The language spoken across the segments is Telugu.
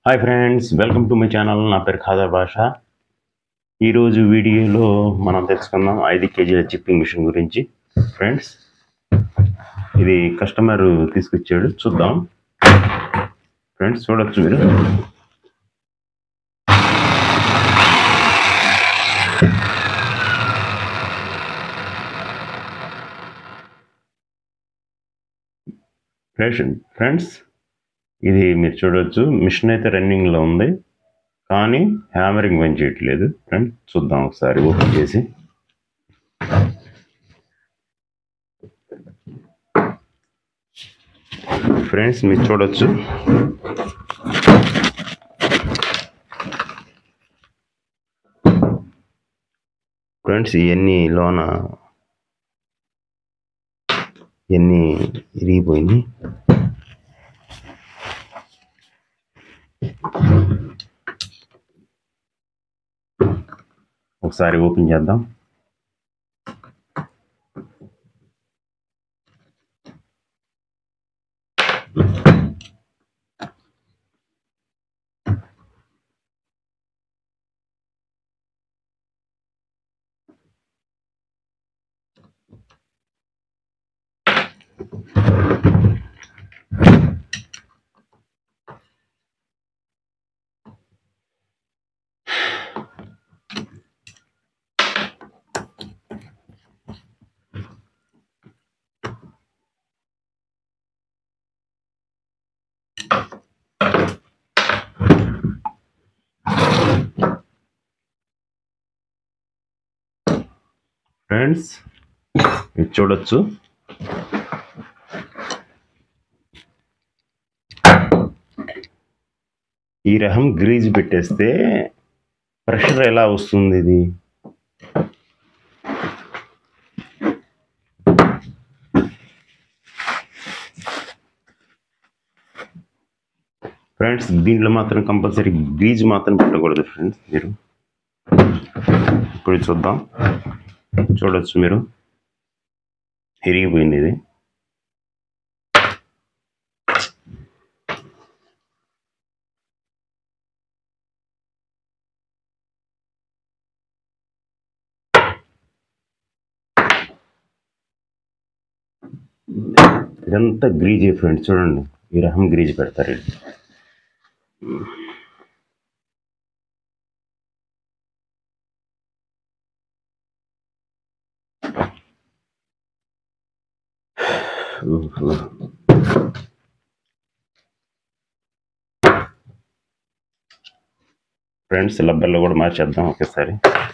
hi friends welcome to my channel నా పేరు ఖాదర్ భాష ఈరోజు వీడియోలో మనం తెలుసుకుందాం ఐదు కేజీల చిప్పింగ్ మిషన్ గురించి ఫ్రెండ్స్ ఇది కస్టమర్ తీసుకొచ్చాడు చూద్దాం ఫ్రెండ్స్ చూడొచ్చు మీరు ఫ్రెండ్స్ ఫ్రెండ్స్ ఇది మీరు చూడవచ్చు మిషన్ అయితే రన్నింగ్లో ఉంది కానీ హ్యామరింగ్ పని చేయట్లేదు ఫ్రెండ్ చూద్దాం ఒకసారి ఓపెన్ చేసి ఫ్రెండ్స్ మీరు చూడొచ్చు ఫ్రెండ్స్ ఇవన్నీ లోన ఇవన్నీ ఇరిగిపోయినాయి ఒకసారి ఓపెన్ చేద్దాం ఫ్రెండ్స్ ఇది చూడొచ్చు ఈ రకం గ్రీజ్ పెట్టేస్తే ప్రెషర్ ఎలా వస్తుంది ఇది ఫ్రెండ్స్ దీంట్లో మాత్రం కంపల్సరీ గ్రీజ్ మాత్రం పెట్టకూడదు ఫ్రెండ్స్ మీరు ఇప్పుడు చూద్దాం చూడొచ్చు మీరు ఇరిగిపోయింది ఇది ఇదంతా గ్రీజ్ ఫ్రెండ్స్ చూడండి ఈ రకం గ్రీజ్ పెడతారు ఇది ఫ్రెండ్స్ లబ్బర్లో కూడా మార్చేద్దాం ఒకేసారి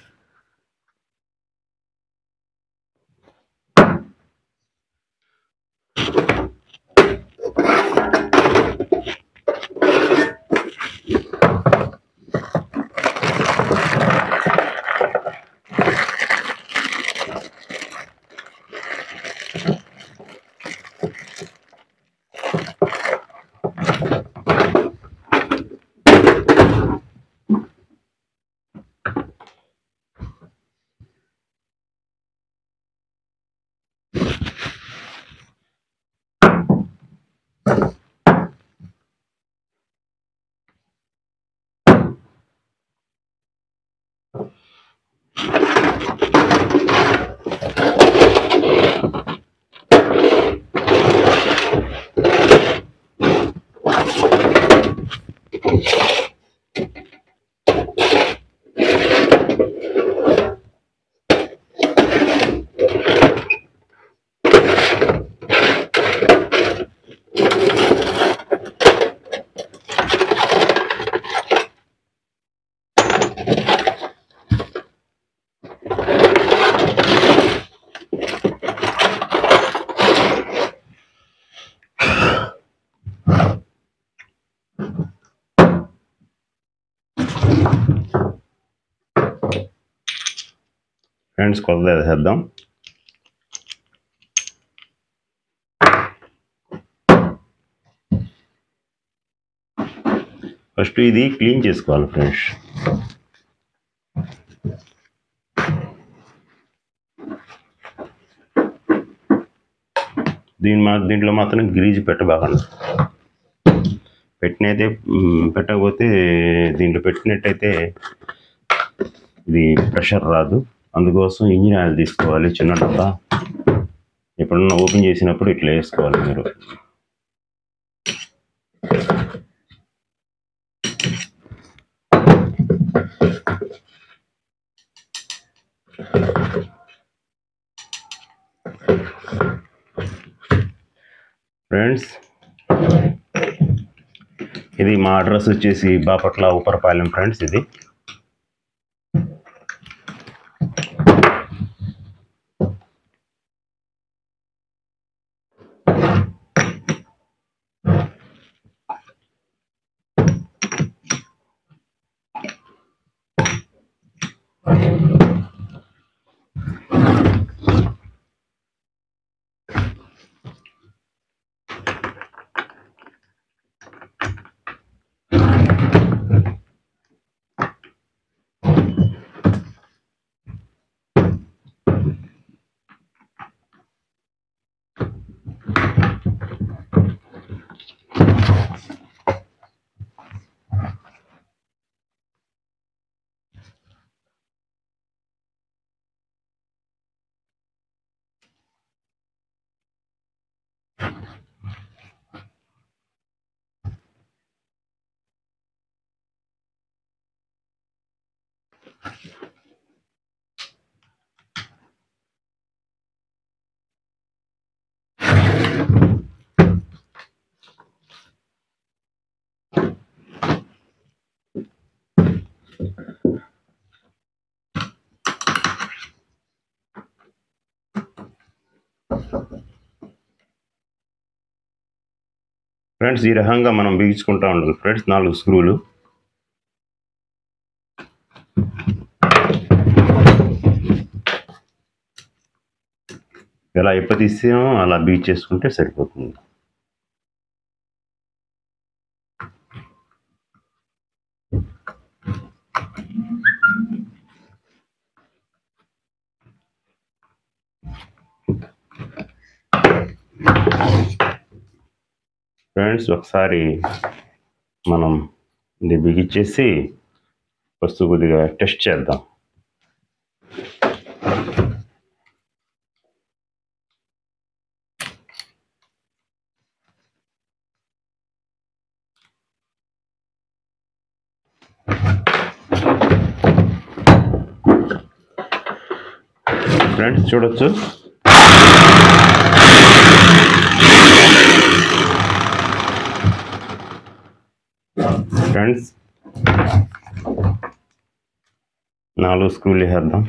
ఫ్రెండ్స్ కొలత వేసేద్దాం ఫస్ట్ ఇది క్లీన్ చేసుకోవాలి ఫ్రెండ్స్ దీని మా దీంట్లో మాత్రం గ్రీజ్ పెట్టబాకండి పెట్టినైతే మ్, పెట్టకపోతే దీంట్లో పెట్టినట్టయితే ఇది ప్రెషర్ రాదు అందుకోసం ఇంజిన్ ఆయిల్ తీసుకోవాలి చిన్న డబ్బా ఎప్పుడన్నా ఓపెన్ చేసినప్పుడు ఇట్లా వేసుకోవాలి మీరు ఫ్రెండ్స్ ఇది మా అడ్రస్ వచ్చేసి బాపట్ల ఉపరపాలెం ఫ్రెండ్స్ ఇది ఫ్రెండ్స్ ఈ రకంగా మనం బిగించుకుంటా ఉండాలి ఫ్రెండ్స్ నాలుగు స్క్రూలు ఎలా ఎప్ప తీసామో అలా బీచ్ చేసుకుంటే సరిపోతుంది ఫ్రెండ్స్ ఒకసారి మనం ఇది బిగించేసి వస్తువు కొద్దిగా టెస్ట్ చేద్దాం ఫ్రెండ్స్ చూడొచ్చు ఫ్రెండ్స్ నాలుగు స్క్రూలు వేసేద్దాం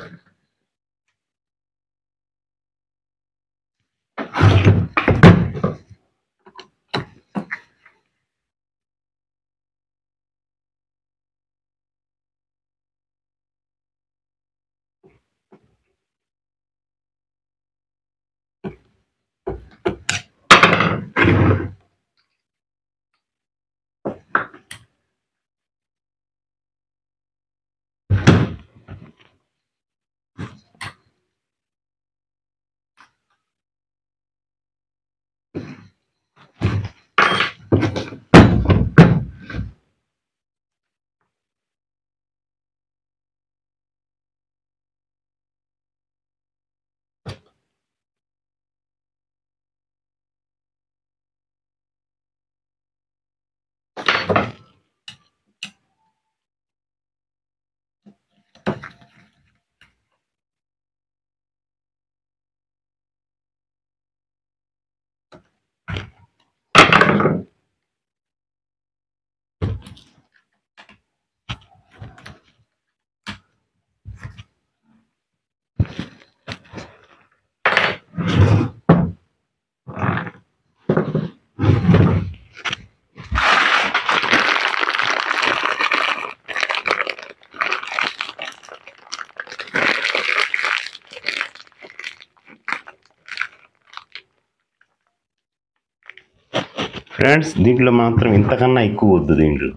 ఫ్రెండ్స్ దీంట్లో మాత్రం ఇంతకన్నా ఎక్కువ వద్దు దీంట్లో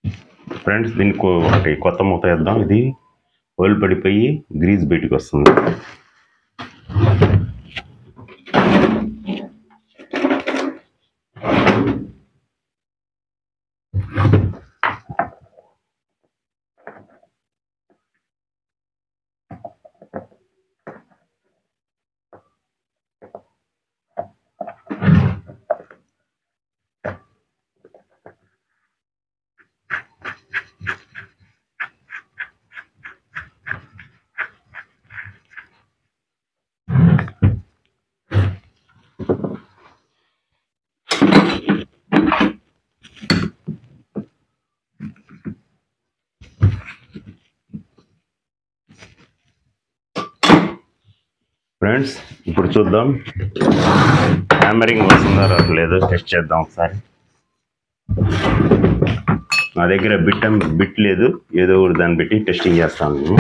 ఫ్రెండ్స్ దీనికి ఒకటి కొత్త మూత వేద్దాం ఇది ఓయిల్ పడిపోయి గ్రీజ్ బయటికి వస్తుంది ఫ్రెండ్స్ ఇప్పుడు చూద్దాం హ్యామరింగ్ వస్తుందా రావట్లేదో టెస్ట్ చేద్దాం ఒకసారి నా దగ్గర బిట్ అం- బిట్ లేదు ఏదో ఒకటి దాన్ని పెట్టి టెస్టింగ్ చేస్తాను నేను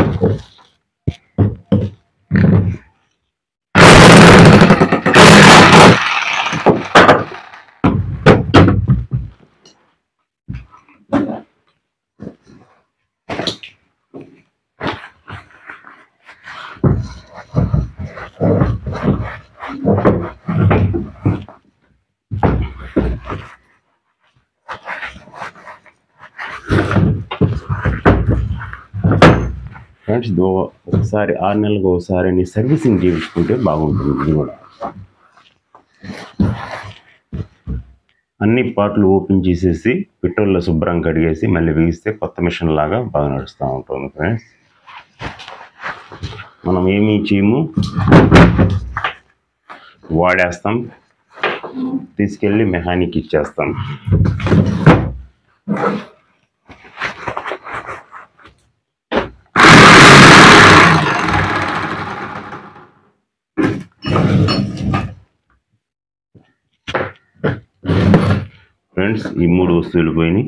ఫ్రెండ్స్ దో ఒకసారి ఆరు నెలలకు ఒకసారి నీ సర్వీసింగ్ చేయించుకుంటే బాగుంటుంది ఇది కూడా అన్ని పార్ట్లు ఓపెన్ చేసేసి పెట్రోల్లో శుభ్రం కడిగేసి మళ్ళీ వేగిస్తే కొత్త మిషన్ లాగా బాగా నడుస్తూ ఉంటుంది ఫ్రెండ్స్ మనం ఏమీ చేయము వాడేస్తాం తీసుకెళ్ళి మెకానిక్ ఇచ్చేస్తాం ఫ్రెండ్స్ ఈ మూడు వస్తువులు పోయినాయి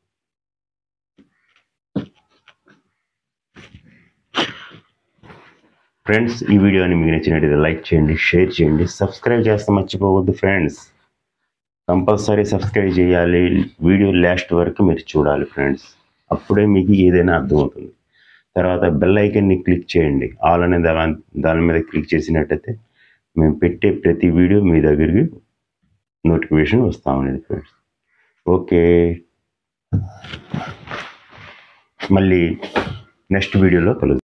ఫ్రెండ్స్ ఈ వీడియోని మీకు నచ్చినట్టయితే లైక్ చేయండి షేర్ చేయండి సబ్స్క్రైబ్ చేస్తే మర్చిపోవద్దు ఫ్రెండ్స్ కంపల్సరీ సబ్స్క్రైబ్ చేయాలి వీడియో లాస్ట్ వరకు మీరు చూడాలి ఫ్రెండ్స్ అప్పుడే మీకు ఏదైనా అర్థమవుతుంది తర్వాత బెల్ ఐకన్ని క్లిక్ చేయండి ఆల్ అనే దాని దాని మీద క్లిక్ చేసినట్టయితే మేము పెట్టే ప్రతి వీడియో మీ దగ్గరికి నోటిఫికేషన్ వస్తూ ఉండేది ఫ్రెండ్స్ ఓకే మళ్ళీ నెక్స్ట్ వీడియోలో కలుద్దాం